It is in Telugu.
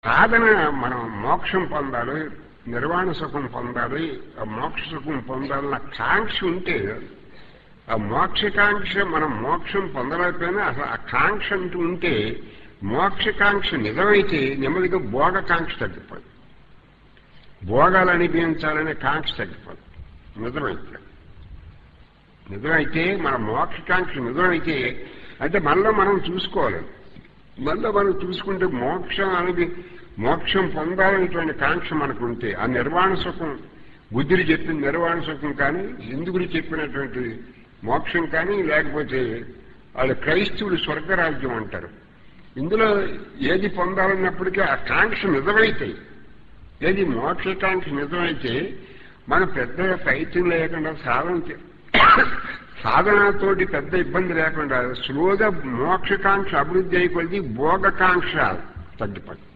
సాధన మనం మోక్షం పొందాలి నిర్వాణ సుఖం పొందాలి ఆ మోక్ష సుఖం పొందాలన్న కాంక్ష ఉంటే ఆ మోక్షకాంక్ష మనం మోక్షం పొందలేకపోయినా అసలు ఆ కాంక్ష అంటూ ఉంటే మోక్షకాంక్ష నిజమైతే నెమ్మదిగా భోగకాంక్ష తగ్గిపోదు భోగాలు అనిపించాలనే కాంక్ష తగ్గిపోదు నిజమైతే నిజమైతే మన మోక్షకాంక్ష నిజమైతే అంటే మనలో మనం చూసుకోవాలి మనలో మనం చూసుకుంటే మోక్షం అనేది మోక్షం పొందాలనేటువంటి కాంక్ష మనకు ఉంటే ఆ నిర్వాణ సుఖం బుద్ధుడు చెప్పిన నిర్వాణ సుఖం కానీ హిందువులు చెప్పినటువంటి మోక్షం కానీ లేకపోతే వాళ్ళు క్రైస్తవులు స్వర్గరాజ్యం అంటారు ఇందులో ఏది పొందాలన్నప్పటికీ ఆ కాంక్ష నిజమైతే ఏది మోక్షకాంక్ష నిజమైతే మన పెద్ద ప్రయత్నం లేకుండా సాధన చే- సాధనతోటి పెద్ద ఇబ్బంది లేకుండా స్లోగా మోక్షకాంక్ష అభివృద్ధి అయిపోయింది భోగకాంక్ష తగ్గిపోతుంది